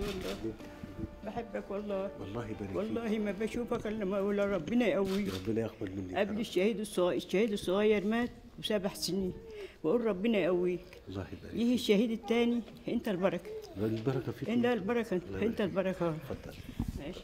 والله بحبك والله والله يبارك فيك والله ما بشوفك الا ما اقول ربنا يقويك ربنا يقبل منك يا قبل رب. الشهيد الصغير الشهيد الصغير مات بسبع سنين بقول ربنا يقويك الله يبارك يجي الشهيد الثاني انت البركه البركه فيك انت البركه انت البركه اتفضل ماشي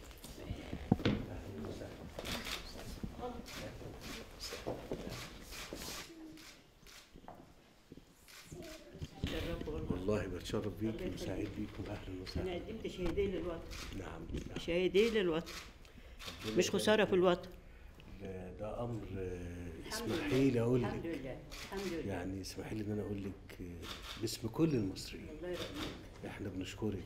والله بتشرف بيكي وسعيد بيكم اهلا انا وسهلا قدمت شهيدين للوطن نعم نعم شهيدين للوطن مش خساره في الوطن ده- ده امر آه، اسمحي لي اقول الحمد لك لله الحمد لله يعني اسمحي لي ان انا اقول لك آه، باسم كل المصريين الله يرحمك احنا بنشكرك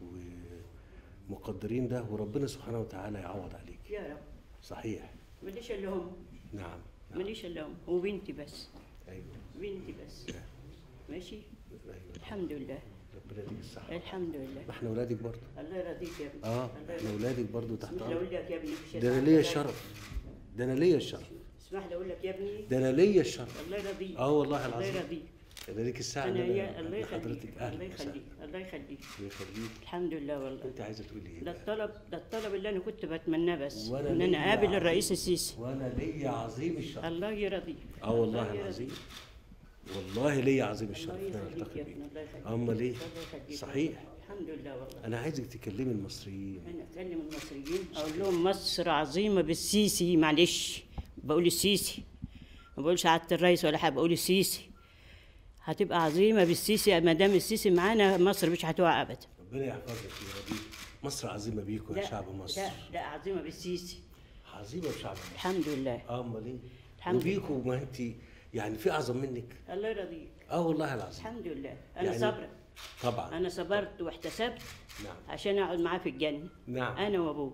ومقدرين ده وربنا سبحانه وتعالى يعوض عليك يا رب صحيح ماليش الا هم نعم نعم ماليش الا هم وبنتي بس ايوه بنتي بس ماشي ايوه الحمد لله ربنا يديك الصحه الحمد لله ما احنا اولادك برضه الله يرضيك يا ابني اه الله احنا يرضيك اولادك برضه تحت اسمح لي اقول امرك لك يا ابني مش ده انا ليا الشرف ده انا ليا الشرف اسمح لي اقول لك يا ابني ده انا ليا الشرف الله يرضيك اه والله الله العظيم يرضيك انا ليك الساعه انا اللي يا الله انا يخليك حضرتك الله اهلا وسهلا يخليك الله يخليك الله يخليك الحمد لله والله انت عايزه تقولي ايه ده بقى؟ الطلب ده الطلب اللي انا كنت بتمناه بس وأنا ان ليا انا اقابل عظيم. الرئيس السيسي وانا ليا عظيم الشرف الله يرضيك اه والله الله العظيم يرضيك. والله ليا عظيم الشرف الله ان انا يخليك التقي يا بيك ابني الله يخليك امال ايه الله يخليك صحيح الحمد لله والله انا عايزك تكلمي المصريين انا اكلم المصريين اقول لهم مصر عظيمه بالسيسي معلش بقول السيسي ما بقولش عاده الرئيس ولا حاجه بقول السيسي هتبقى عظيمه بالسيسي ما دام السيسي معانا مصر مش هتقع ابدا ربنا يحفظك ويرضيك مصر عظيمه بيكم يا لا، شعب مصر لا لا عظيمه بالسيسي عظيمه بشعب مصر الحمد لله اه امال ايه الحمد لله. وبيكم ما انت يعني في اعظم منك الله يرضيك اه والله العظيم الحمد لله انا يعني- صابره طبعا انا صبرت واحتسبت نعم عشان اقعد معاه في الجنه نعم انا وابوه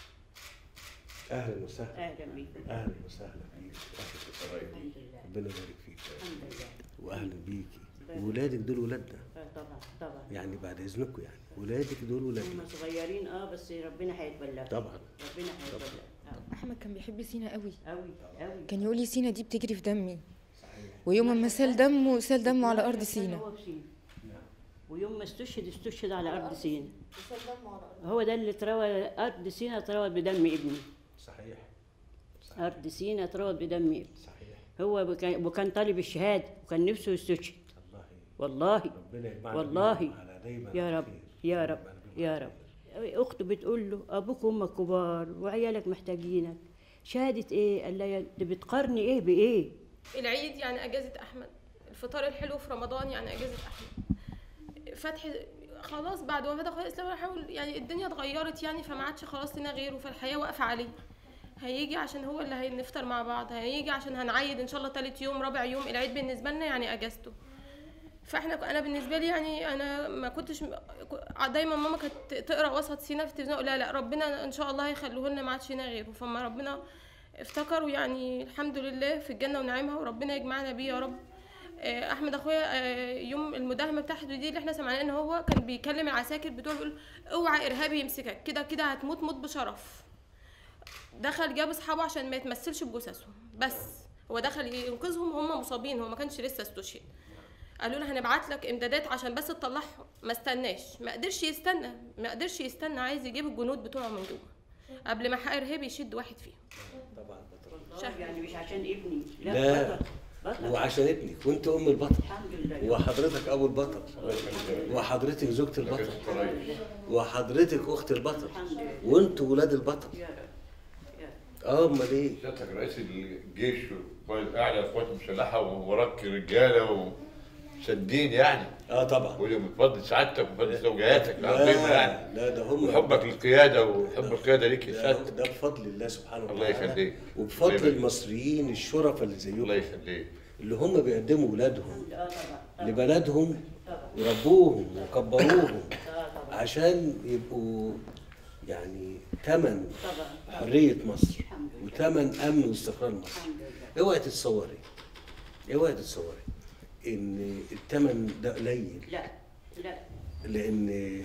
اهلا وسهلا اهلا بيك اهلا وسهلا بيك أهلاً. الحمد لله ربنا يبارك فيك الحمد لله واهلا بيكي وولادك دول ولادنا آه، طبعا طبعا يعني بعد اذنكم يعني ولادك دول ولادنا هم صغيرين اه بس ربنا هيتبلغ طبعا ربنا هيتبلغ احمد كان بيحب سينا قوي قوي قوي كان يقول لي سينا دي بتجري في دمي ويوم ما سال دمه سال دمه على ارض سينا هو في سينا ويوم ما استشهد استشهد على ارض سينا هو ده اللي تروى ارض سينا تروى بدم ابني صحيح ارض سينا تروى بدم ابني صحيح هو وكان وكان طالب الشهاده وكان نفسه يستشهد الله والله ربنا يجمعنا والله بيهم على دايما يا على رب خير. يا رب يجمعنا بيهم يا على رب خير. اخته بتقول له ابوك وامك كبار وعيالك محتاجينك شهاده ايه قال لها انت بتقارني ايه بايه العيد يعني اجازه احمد الفطار الحلو في رمضان يعني اجازه احمد فتح خلاص بعد وفاه اخويا الاسلام احاول يعني الدنيا اتغيرت يعني فما عادش خلاص لنا غيره فالحياه واقفه عليه هيجي عشان هو اللي هنفطر مع بعض هيجي عشان هنعيد ان شاء الله تالت يوم رابع يوم العيد بالنسبه لنا يعني اجازته فاحنا انا بالنسبه لي يعني انا ما كنتش دايما ماما كانت تقرا وسط سينا في التلفزيون لا لا ربنا ان شاء الله هيخليه لنا ما عادش لنا غيره فما ربنا افتكروا يعني الحمد لله في الجنه ونعيمها وربنا يجمعنا بيه يا رب آه، احمد اخويا آه، يوم المداهمه بتاعته دي اللي احنا سمعناه ان هو كان بيكلم العساكر بتوعه بيقول اوعى ارهابي يمسكك كده كده هتموت موت بشرف دخل جاب اصحابه عشان ما يتمثلش بجثثهم بس هو دخل ينقذهم هم مصابين هو ما كانش لسه استشهد قالوا له هنبعت لك امدادات عشان بس تطلعهم ما استناش ما قدرش يستنى ما قدرش يستنى عايز يجيب الجنود بتوعه من جوه قبل ما حق ارهابي يشد واحد فيهم طبعا بطل. والله يعني مش عشان ابني لا, لا. بطل بطل وعشان ابنك وانت ام البطل الحمد لله وحضرتك ابو البطل وحضرتك زوجة البطل وحضرتك اخت البطل الحمد لله وانتوا ولاد البطل يا رب يا رب اه امال ايه سيادتك رئيس الجيش والقائد الاعلى للقوات المسلحه ووراك رجاله وسدين يعني اه طبعا وده من فضل سعادتك وفضل زوجاتك العظيمه يعني لا ده هم وحبك للقياده وحب القياده ليك يا ده, سيادتك ده بفضل الله سبحانه الله وتعالى يخليك. الله وبفضل يبارك. المصريين الشرفاء اللي زيكم الله يخليك اللي هم بيقدموا ولادهم اه طبعا لبلدهم طبعا وربوهم وكبروهم اه طبعا عشان يبقوا يعني ثمن طبعا حرية مصر الحمد لله. وثمن أمن واستقرار مصر الحمد لله اوعي تتصوري اوعي تتصوري ان الثمن ده قليل لا لا لان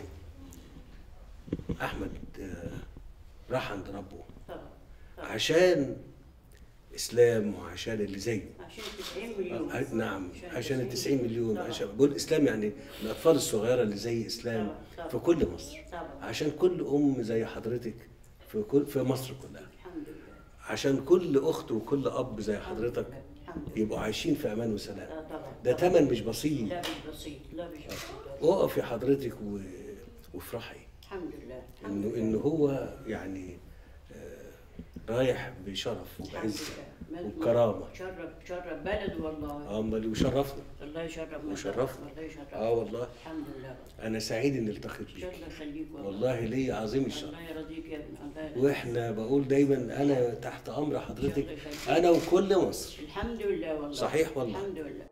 احمد آه، راح عند ربه طبعا طبعا عشان اسلام وعشان اللي زيه عشان 90 مليون ع- نعم عشان ال 90 مليون عشان بقول اسلام يعني الاطفال الصغيره اللي زي اسلام طبعا، طبعا. في كل مصر طبعا. عشان كل ام زي حضرتك في كل في مصر كلها الحمد لله عشان كل اخت وكل اب زي حضرتك الحمد لله يبقوا عايشين في امان وسلام لا طبعا ده تمن مش بسيط لا مش بسيط لا مش بسيط اقفي حضرتك و... وافرحي الحمد لله الحمد انه لله ان هو يعني آه، رايح بشرف الحمد وبعزه لله. وبكرامه شرف شرف بلد والله امال وشرفنا الله يشرف من وشرفنا. الله يشرف اه والله الحمد لله انا سعيد اني التقيت ان شاء بيك الله يخليك والله والله لي عظيم الشرف الله يرضيك يا ابن الله يرضيك. واحنا بقول دايما انا تحت امر حضرتك انا وكل مصر الحمد لله والله صحيح والله. الحمد لله